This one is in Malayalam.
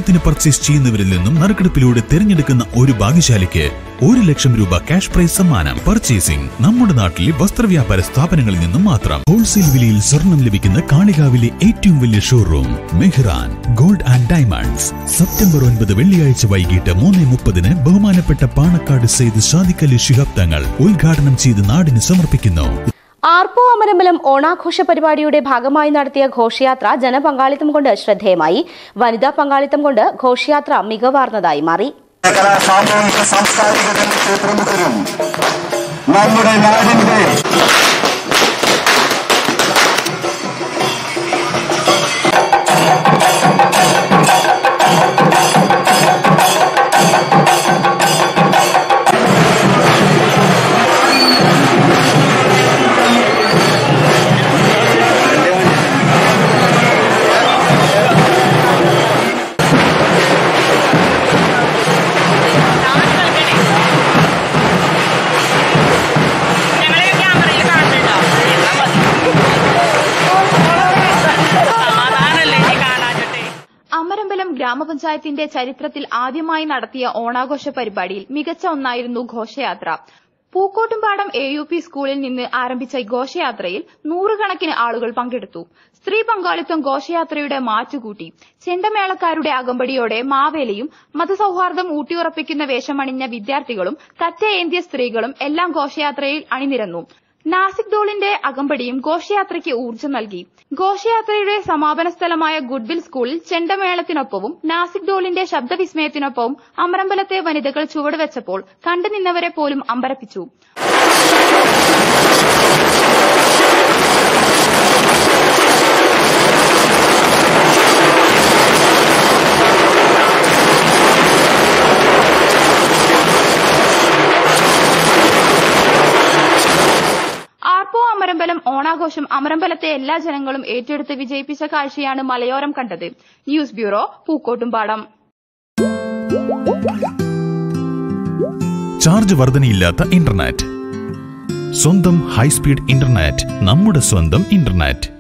ഓണത്തിന് പർച്ചേസ് ചെയ്യുന്നവരിൽ നിന്നും നറുക്കെടുപ്പിലൂടെ തിരഞ്ഞെടുക്കുന്ന ഒരു ഭാഗ്യശാലിക്ക് ഒരു ലക്ഷം രൂപ ക്യാഷ് പ്രൈസ് സമ്മാനം പർച്ചേസിംഗ് നമ്മുടെ നാട്ടിലെ വസ്ത്രവ്യാപാര സ്ഥാപനങ്ങളിൽ നിന്നും മാത്രം ഹോൾസെയിൽ വിലയിൽ സ്വർണം ലഭിക്കുന്ന കാളികാവിലെ ഏറ്റവും വലിയ showroom Mehran gold and diamonds September ഒൻപത് വെള്ളിയാഴ്ച വൈകിട്ട് മൂന്ന് മുപ്പതിന് ബഹുമാനപ്പെട്ട പാണക്കാട് സെയ്ത് ഷാദിഖലി ശിഹാബ് തങ്ങൾ ഉദ്ഘാടനം ചെയ്ത് നാടിന് സമർപ്പിക്കുന്നു ആർപ്പോ അമരമ്പലം ഓണാഘോഷ പരിപാടിയുടെ ഭാഗമായി നടത്തിയ ഘോഷയാത്ര ജനപങ്കാളിത്തം കൊണ്ട് ശ്രദ്ധേയമായി വനിതാ പങ്കാളിത്തം കൊണ്ട് ഘോഷയാത്ര മികവാർന്നതായി മാറി കലാ സാമൂഹിക സാംസ്കാരിക രംഗത്തെ പ്രമുഖരും നമ്മുടെ നാടിന്റെ അമരമ്പലം ഗ്രാമപഞ്ചായത്തിന്റെ ചരിത്രത്തിൽ ആദ്യമായി നടത്തിയ ഓണാഘോഷ പരിപാടിയിൽ മികച്ച ഒന്നായിരുന്നു ഘോഷയാത്ര പൂക്കോട്ടുംപാടം എ യു പി സ്കൂളിൽ നിന്ന് ആരംഭിച്ച ഈ ഘോഷയാത്രയിൽ നൂറുകണക്കിന് ആളുകൾ പങ്കെടുത്തു സ്ത്രീ പങ്കാളിത്തം ഘോഷയാത്രയുടെ മാറ്റുകൂട്ടി ചെണ്ടമേളക്കാരുടെ അകമ്പടിയോടെ മാവേലിയും മതസൌഹാർദ്ദം ഊട്ടിയുറപ്പിക്കുന്ന വേഷമണിഞ്ഞ വിദ്യാർത്ഥികളും കറ്റയേന്തിയ സ്ത്രീകളും എല്ലാം ഘോഷയാത്രയിൽ അണിനിരന്നു നാസിക് ഡോളിന്റെ അകമ്പടിയും ഘോഷയാത്രയ്ക്ക് ഊർജ്ജം നൽകി ഘോഷയാത്രയുടെ സമാപന സ്ഥലമായ ഗുഡ്വിൽ സ്കൂളിൽ ചെണ്ടമേളത്തിനൊപ്പവും നാസിക് ഡോളിന്റെ ശബ്ദവിസ്മയത്തിനൊപ്പവും അമരമ്പലത്തെ വനിതകൾ ചുവടുവെച്ചപ്പോൾ കണ്ടുനിന്നവരെ പോലും അമ്പരപ്പിച്ചു ആർപ്പോ അമരമ്പലം ഓണാഘോഷം അമരമ്പലത്തെ എല്ലാ ജനങ്ങളും ഏറ്റെടുത്ത് വിജയിപ്പിച്ച കാഴ്ചയാണ് മലയോരം കണ്ടത് ന്യൂസ് ബ്യൂറോ പൂക്കോട്ടുംപാടം ചാർജ് വർധനയില്ലാത്ത ഇന്റർനെറ്റ് സ്വന്തം ഹൈസ്പീഡ് ഇന്റർനെറ്റ് നമ്മുടെ സ്വന്തം ഇന്റർനെറ്റ്